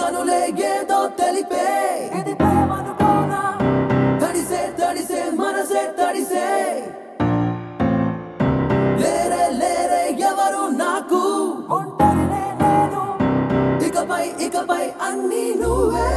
కనులే ఏదో తెలిపే ఇది ప్రేమనుకోనా తడిసే తడిసే మనసే తడిసే లేరే లేరే ఎవరు నాకు ఒంటరినే నేను ఇకపై ఇకపై అన్ని నువ్వే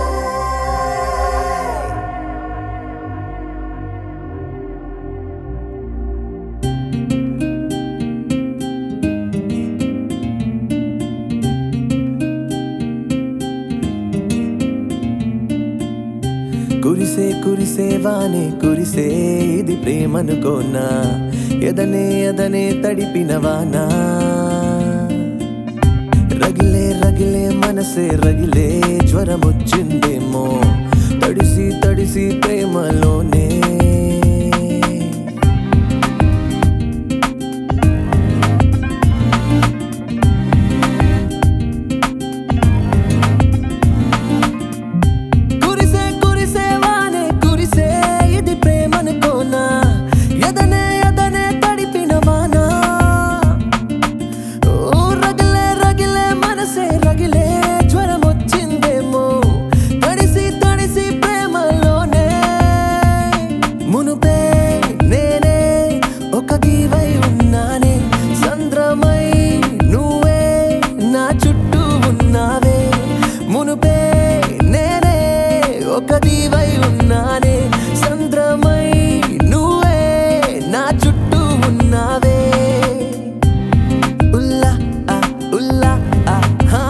కురిసే కురిసే వానే కురిసే ఇది ప్రేమనుకోనా ఎదనే ఎదనే తడిపిన వానా రగిలే రగిలే మనసే రగిలే జ్వరమొచ్చిందేమో తడిసి తడిసి ప్రేమలోనే కురిసే కురిసే వానే కురిసే ఇది ప్రేమనుకోనా ఎదనే ఎదనే తడిపిన వానా ఓ రగిలే రగిలే మనసే రగిలే జ్వరం వచ్చిందేమో తడిసి తడిసి ప్రేమలోనే మునుపే నేనే ఒక గీవై ఉన్నానే సంద్రమై నువ్వే నా చుట్టూ ఉన్నావే మునుపే నేనే ఒక దీవై ఉన్నానే సంద్రమై నువ్వే నా చుట్టూ ఉన్నావే ఉల్లా ఆ ఉల్లా ఆ హా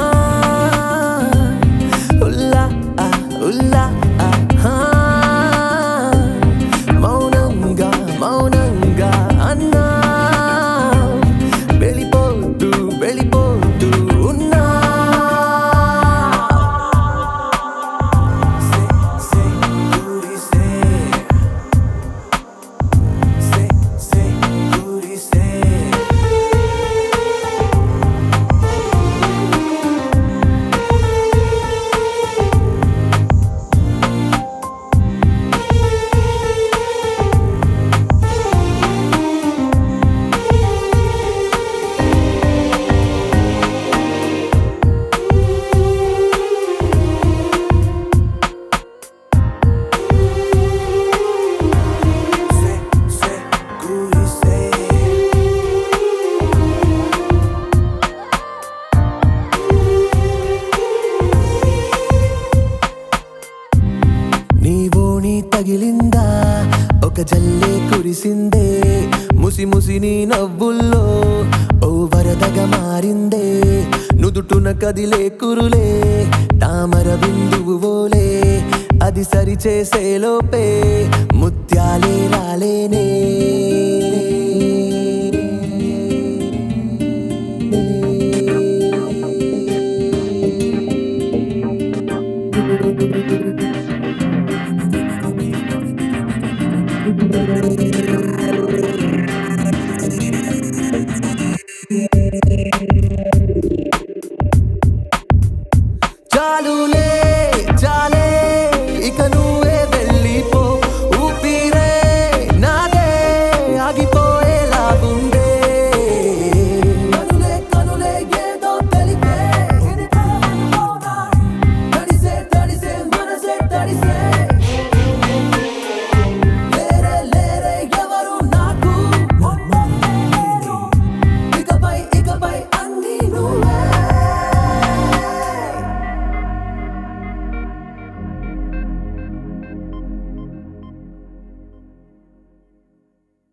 ఉల్లా ఆ ఉల్లా ఆ హా మౌనంగా మౌనంగా అన్నా వెళ్ళిపోతూ వెళ్ళిపోతూ ఉన్నా సే సే కురిసే సే సే కురిసే Se, se, cuise. నీవోని తగిలిందా ఒక జల్లే కురిసిందే ముసి ముసి నీ నవ్వుల్లో ఓ వరదగా మారిందే నుదుటున కదిలే కురులే తామర బిందువు ఓలే అది సరి చేసేలోపే ముత్యాలే రాలేనే చాలులే